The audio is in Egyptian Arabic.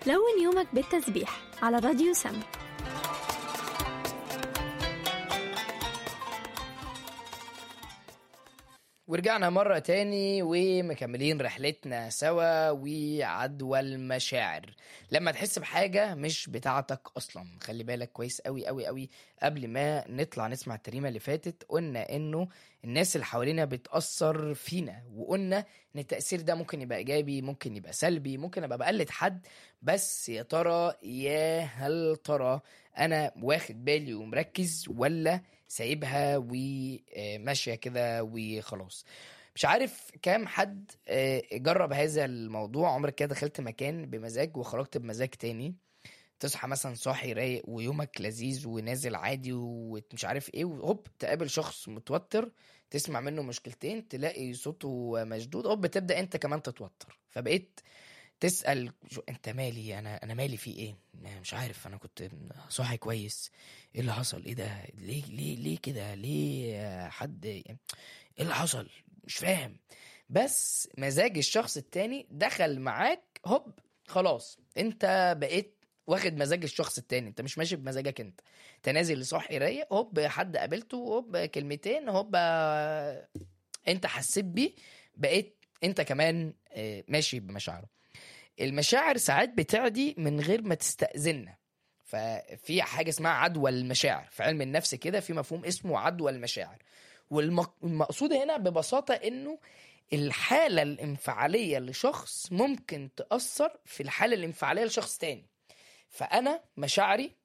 لون يومك بالتسبيح على راديو سم ورجعنا مرة تاني ومكملين رحلتنا سوا وعدوى المشاعر لما تحس بحاجة مش بتاعتك أصلا خلي بالك كويس قوي قوي قوي قبل ما نطلع نسمع التريمة اللي فاتت قلنا إنه الناس اللي حوالينا بتأثر فينا وقلنا إن التأثير ده ممكن يبقى إيجابي ممكن يبقى سلبي ممكن أبقى بقلد حد بس يا ترى يا هل ترى أنا واخد بالي ومركز ولا سايبها وماشيه كده وخلاص مش عارف كام حد آه، جرب هذا الموضوع عمرك كده دخلت مكان بمزاج وخرجت بمزاج تاني تصحى مثلا صاحي رايق ويومك لذيذ ونازل عادي ومش عارف ايه وهوب تقابل شخص متوتر تسمع منه مشكلتين تلاقي صوته مشدود هوب تبدا انت كمان تتوتر فبقيت تسال شو انت مالي انا انا مالي في ايه مش عارف انا كنت صاحي كويس ايه اللي حصل ايه ده ليه ليه ليه كده ليه حد ايه اللي حصل مش فاهم بس مزاج الشخص التاني دخل معاك هوب خلاص انت بقيت واخد مزاج الشخص التاني انت مش ماشي بمزاجك انت انت نازل صاحي رايق هوب حد قابلته هوب كلمتين هوب انت حسيت بيه بقيت انت كمان اه، ماشي بمشاعره المشاعر ساعات بتعدي من غير ما تستأذننا ففي حاجة اسمها عدوى المشاعر في علم النفس كده في مفهوم اسمه عدوى المشاعر والمقصود هنا ببساطة انه الحالة الانفعالية لشخص ممكن تأثر في الحالة الانفعالية لشخص تاني فأنا مشاعري